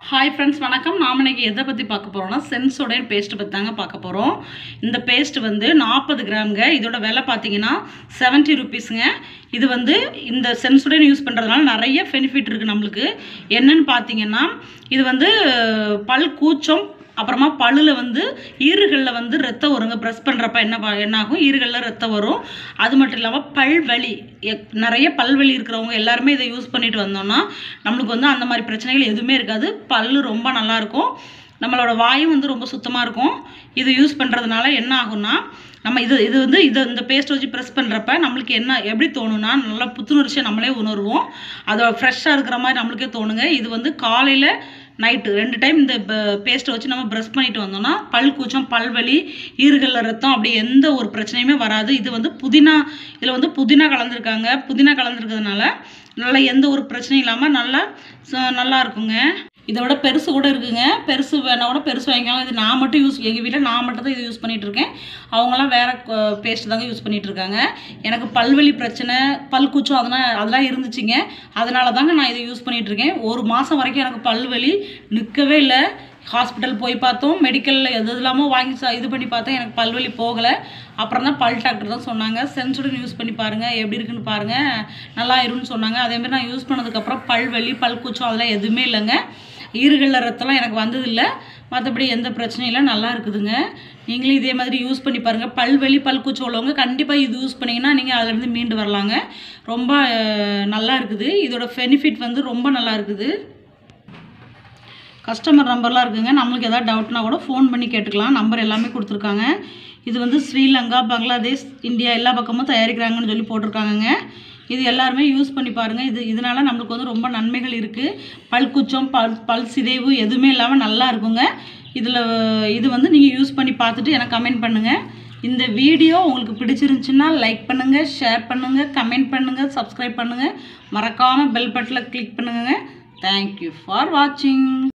hi friends வணக்கம் நாம் இன்னைக்கு எதை பற்றி பார்க்க போகிறோம்னா சென்சோடைன் பேஸ்ட் பற்றி தாங்க பார்க்க போகிறோம் இந்த பேஸ்ட் வந்து நாற்பது கிராம்ங்க இதோட விலை பார்த்தீங்கன்னா செவன்ட்டி ருபீஸுங்க இது வந்து இந்த சென்சோடைன் யூஸ் பண்ணுறதுனால நிறைய பெனிஃபிட் இருக்குது நம்மளுக்கு என்னன்னு பார்த்தீங்கன்னா இது வந்து பல் கூச்சம் அப்புறமா பல்லில் வந்து ஈறுகளில் வந்து ரத்தம் வருங்க ப்ரெஸ் பண்ணுறப்ப என்ன ப- என்ன ஆகும் ஈறுகளில் ரத்தம் வரும் அது மட்டும் இல்லாமல் பல்வலி எக்- நிறைய பல்வலி இருக்கிறவங்க எல்லாருமே இதை யூஸ் பண்ணிட்டு வந்தோம்னா நம்மளுக்கு வந்து அந்த மாதிரி பிரச்சனைகள் எதுவுமே இருக்காது பல்லு ரொம்ப நல்லா இருக்கும் நம்மளோட வாயும் வந்து ரொம்ப சுத்தமாக இருக்கும் இது யூஸ் பண்ணுறதுனால என்ன ஆகும்னா நம்ம இது இது வந்து இது இந்த பேஸ்ட் வச்சு ப்ரெஸ் பண்ணுறப்ப நம்மளுக்கு என்ன எப்படி தோணும்னா நல்லா புத்துணர்ச்சியை நம்மளே உணர்வோம் அதோட ஃப்ரெஷ்ஷாக இருக்கிற மாதிரி நம்மளுக்கே தோணுங்க இது வந்து காலையில் நைட்டு ரெண்டு டைம் இந்த பேஸ்ட்டை வச்சு நம்ம ப்ரஷ் பண்ணிட்டு வந்தோம்னா பல் கூச்சம் பல்வலி ஈறுகளில் ரத்தம் அப்படி எந்த ஒரு பிரச்சனையுமே வராது இது வந்து புதினா இதில் வந்து புதினா கலந்துருக்காங்க புதினா கலந்துருக்கிறதுனால நல்லா எந்த ஒரு பிரச்சனையும் இல்லாமல் நல்லா ச- நல்லா இருக்குங்க இதை விட பெருசு கூட இருக்குங்க பெருசு வேணா கூட பெருசு வாங்கிக்கலாம் இது நான் மட்டும் யூஸ் எங்கள் வீட்டில் நான் மட்டும் தான் இது யூஸ் பண்ணிட்டு இருக்கேன் அவங்களாம் வேற பேஸ்ட் தாங்க யூஸ் பண்ணிட்டு இருக்காங்க எனக்கு பல்வலி பிரச்சனை பல் கூச்சம் அதெல்லாம் அதெல்லாம் இருந்துச்சுங்க அதனால தாங்க நான் இதை யூஸ் பண்ணிட்டு இருக்கேன் ஒரு மாதம் வரைக்கும் எனக்கு பல்வலி நிற்கவே இல்லை ஹாஸ்பிட்டல் போய் பார்த்தோம் மெடிக்கலில் எது எது இல்லாமல் வாங்கி சா- இது பண்ணி பார்த்தேன் எனக்கு பல்வலி போகலை அப்புறம் தான் பல் டாக்டர் தான் சொன்னாங்க சென்சுடன் யூஸ் பண்ணி பாருங்கள் எப்படி இருக்குன்னு பாருங்கள் நல்லா இருன்னு சொன்னாங்க அதேமாதிரி நான் யூஸ் பண்ணதுக்கப்புறம் பல்வலி பல் கூச்சம் அதெல்லாம் எதுவுமே இல்லைங்க ஈறுகளில் ரத்தம்லாம் எனக்கு வந்ததில்லை மற்றபடி எந்த பிரச்சனையும் இல்லை நல்லா இருக்குதுங்க நீங்களும் இதே மாதிரி யூஸ் பண்ணி பாருங்கள் பல்வலி பல் கூச்சம் உள்ளவங்க கண்டிப்பாக இது யூஸ் பண்ணிங்கன்னா நீங்கள் அதிலேருந்து மீண்டு வரலாங்க ரொம்ப அஹ், நல்லா இருக்குது இதோட பெனிஃபிட் வந்து ரொம்ப நல்லா இருக்குது கஸ்டமர் நம்பர்லாம் இருக்குங்க நம்மளுக்கு எதாவது டவுட்னா கூட ஃபோன் பண்ணி கேட்டுக்கலாம் நம்பர் எல்லாமே கொடுத்துருக்காங்க இது வந்து ஸ்ரீலங்கா பங்களாதேஷ் இந்தியா எல்லா பக்கமும் தயாரிக்கிறாங்கன்னு சொல்லி போட்டிருக்காங்கங்க இது எல்லாருமே யூஸ் பண்ணி பாருங்கள் இது இதனால நம்மளுக்கு வந்து ரொம்ப நன்மைகள் இருக்குது பல் குச்சம் பல் பல் சிதைவு எதுவுமே இல்லாமல் நல்லா இருக்குங்க இதில் இது வந்து நீங்கள் யூஸ் பண்ணி பார்த்துட்டு எனக்கு கமெண்ட் பண்ணுங்கள் இந்த வீடியோ உங்களுக்கு பிடிச்சிருந்துச்சுன்னா லைக் பண்ணுங்கள் ஷேர் பண்ணுங்கள் கமெண்ட் பண்ணுங்கள் சப்ஸ்கிரைப் பண்ணுங்கள் மறக்காமல் பெல் பட்டனில் கிளிக் பண்ணுங்கள் தேங்க்யூ ஃபார் வாட்சிங்